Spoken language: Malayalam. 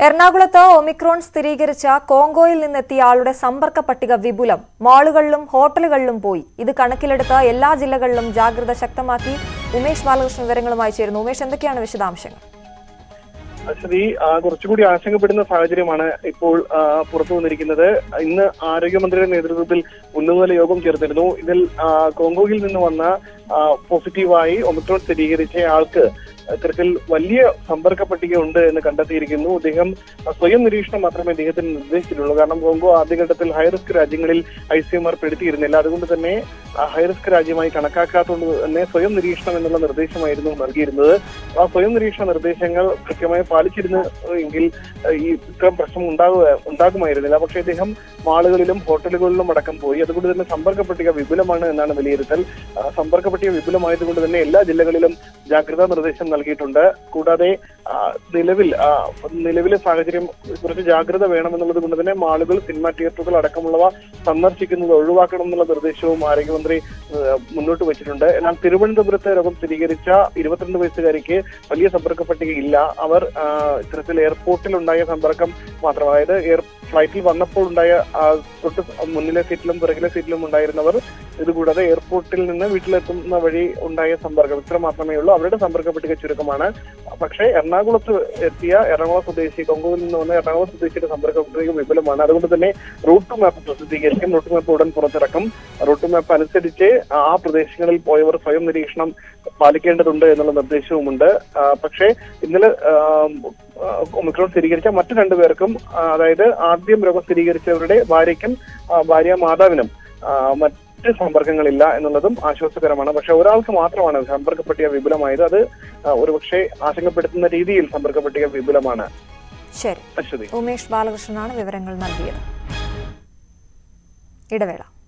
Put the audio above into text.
എറണാകുളത്ത് ഒമിക്രോൺ സ്ഥിരീകരിച്ച കോങ്കോയിൽ നിന്നെത്തിയ ആളുടെ സമ്പർക്ക പട്ടിക വിപുലം മാളുകളിലും ഹോട്ടലുകളിലും പോയി ഇത് കണക്കിലെടുത്ത് എല്ലാ ജില്ലകളിലും ജാഗ്രത ശക്തമാക്കി ഉമേഷ് ബാലകൃഷ്ണൻ വിവരങ്ങളുമായി ചേരുന്നു ഉമേഷ് എന്തൊക്കെയാണ് വിശദാംശങ്ങൾ അശ്വതി ആ, കുറച്ചുകൂടി ആശങ്കപ്പെടുന്ന സാഹചര്യമാണ് ഇപ്പോൾ ആ, പുറത്തു വന്നിരിക്കുന്നത് ഇന്ന് ആരോഗ്യമന്ത്രിയുടെ നേതൃത്വത്തിൽ ഉന്നതതല യോഗം ചേർന്നിരുന്നു ഇതിൽ ആ, കോങ്കോയിൽ നിന്ന് വന്ന ആ, പോസിറ്റീവായി ഒമിക്രോൺ സ്ഥിരീകരിച്ച ആൾക്ക് ഇത്തരത്തിൽ വലിയ സമ്പർക്ക പട്ടിക ഉണ്ട് എന്ന് കണ്ടെത്തിയിരിക്കുന്നു അദ്ദേഹം സ്വയം നിരീക്ഷണം മാത്രമേ അദ്ദേഹത്തിന് നിർദ്ദേശിച്ചിട്ടുള്ളൂ കാരണം കോങ്കോ ആദ്യഘട്ടത്തിൽ ഹൈറിസ്ക് രാജ്യങ്ങളിൽ ഐ സി എം ആർ പെടുത്തിയിരുന്നില്ല അതുകൊണ്ട് തന്നെ ഹൈറിസ്ക് രാജ്യമായി കണക്കാക്കാത്തതുകൊണ്ട് തന്നെ സ്വയം നിരീക്ഷണം എന്നുള്ള നിർദ്ദേശമായിരുന്നു നൽകിയിരുന്നത് ആ സ്വയം നിരീക്ഷണ നിർദ്ദേശങ്ങൾ കൃത്യമായി പാലിച്ചിരുന്നു എങ്കിൽ ഏഹ്, ഈ ഇത്തരം പ്രശ്നം ഉണ്ടാകുക ഉണ്ടാകുമായിരുന്നില്ല പക്ഷേ ഇദ്ദേഹം മാളുകളിലും ഹോട്ടലുകളിലും അടക്കം പോയി അതുകൊണ്ട് തന്നെ സമ്പർക്ക പട്ടിക വിപുലമാണ് എന്നാണ് വിലയിരുത്തൽ ആ, സമ്പർക്ക പട്ടിക വിപുലമായതുകൊണ്ട് തന്നെ എല്ലാ ജില്ലകളിലും ജാഗ്രതാ നിർദ്ദേശം നൽകിയിട്ടുണ്ട് കൂടാതെ ആ, നിലവിൽ ആ, നിലവിലെ സാഹചര്യം കുറച്ച് ജാഗ്രത വേണമെന്നുള്ളത് കൊണ്ട് തന്നെ മാളുകൾ സിനിമാ തിയേറ്ററുകൾ അടക്കമുള്ളവ സന്ദർശിക്കുന്നത് ഒഴിവാക്കണം എന്നുള്ള നിർദ്ദേശവും ആരോഗ്യമന്ത്രി ഏഹ്, മുന്നോട്ട് വെച്ചിട്ടുണ്ട് എന്നാൽ തിരുവനന്തപുരത്ത് രോഗം സ്ഥിരീകരിച്ച ഇരുപത്തിരണ്ട് വയസ്സുകാരിക്ക് വലിയ സമ്പർക്ക പട്ടിക ഇല്ല അവർ ആ, ഇത്തരത്തിൽ എയർപോർട്ടിൽ ഉണ്ടായ സമ്പർക്കം മാത്രം അതായത് എയർ ഫ്ലൈറ്റിൽ വന്നപ്പോൾ ഉണ്ടായ ആ, തൊട്ട് മുന്നിലെ സീറ്റിലും പിറകിലെ സീറ്റിലും ഉണ്ടായിരുന്നവർ ഇതുകൂടാതെ എയർപോർട്ടിൽ നിന്ന് വീട്ടിലെത്തുന്ന വഴി ഉണ്ടായ സമ്പർക്കം ഇത്ര മാത്രമേ ഉള്ളൂ അവരുടെ സമ്പർക്ക പട്ടിക ചുരുക്കമാണ് പക്ഷേ എറണാകുളത്ത് എത്തിയ എറണാകുളം സ്വദേശി കൊങ്കോയിൽ നിന്ന് വന്ന എറണാകുളം സ്വദേശിയുടെ സമ്പർക്ക പട്ടിക വിപുലമാണ് അതുകൊണ്ട് തന്നെ റൂട്ട് മാപ്പ് പ്രസിദ്ധീകരിക്കും റൂട്ട് മാപ്പ് ഉടൻ പുറത്തിറക്കും റൂട്ട് മാപ്പ് അനുസരിച്ച് ആ പ്രദേശങ്ങളിൽ പോയവർ സ്വയം നിരീക്ഷണം പാലിക്കേണ്ടതുണ്ട് എന്നുള്ള നിർദ്ദേശവുമുണ്ട് ആ, പക്ഷേ ഇന്നലെ ആ, ആ, ഒമിക്രോൺ സ്ഥിരീകരിച്ച മറ്റു രണ്ടുപേർക്കും ആ, അതായത് ആദ്യം രോഗം സ്ഥിരീകരിച്ചവരുടെ ഭാര്യയ്ക്കും ആ, ഭാര്യ മാതാവിനും ആ, മറ്റ് സമ്പർക്കങ്ങളില്ല എന്നുള്ളതും ആശ്വാസകരമാണ് പക്ഷെ ഒരാൾക്ക് മാത്രമാണ് സമ്പർക്ക പട്ടിക വിപുലമായത് അത് ആ, ഒരുപക്ഷെ ആശങ്കപ്പെടുത്തുന്ന രീതിയിൽ സമ്പർക്ക പട്ടിക വിപുലമാണ് ശരി അശ്വതി ഉമേഷ് ബാലകൃഷ്ണനാണ് വിവരങ്ങൾ നൽകിയത് ഇടവേള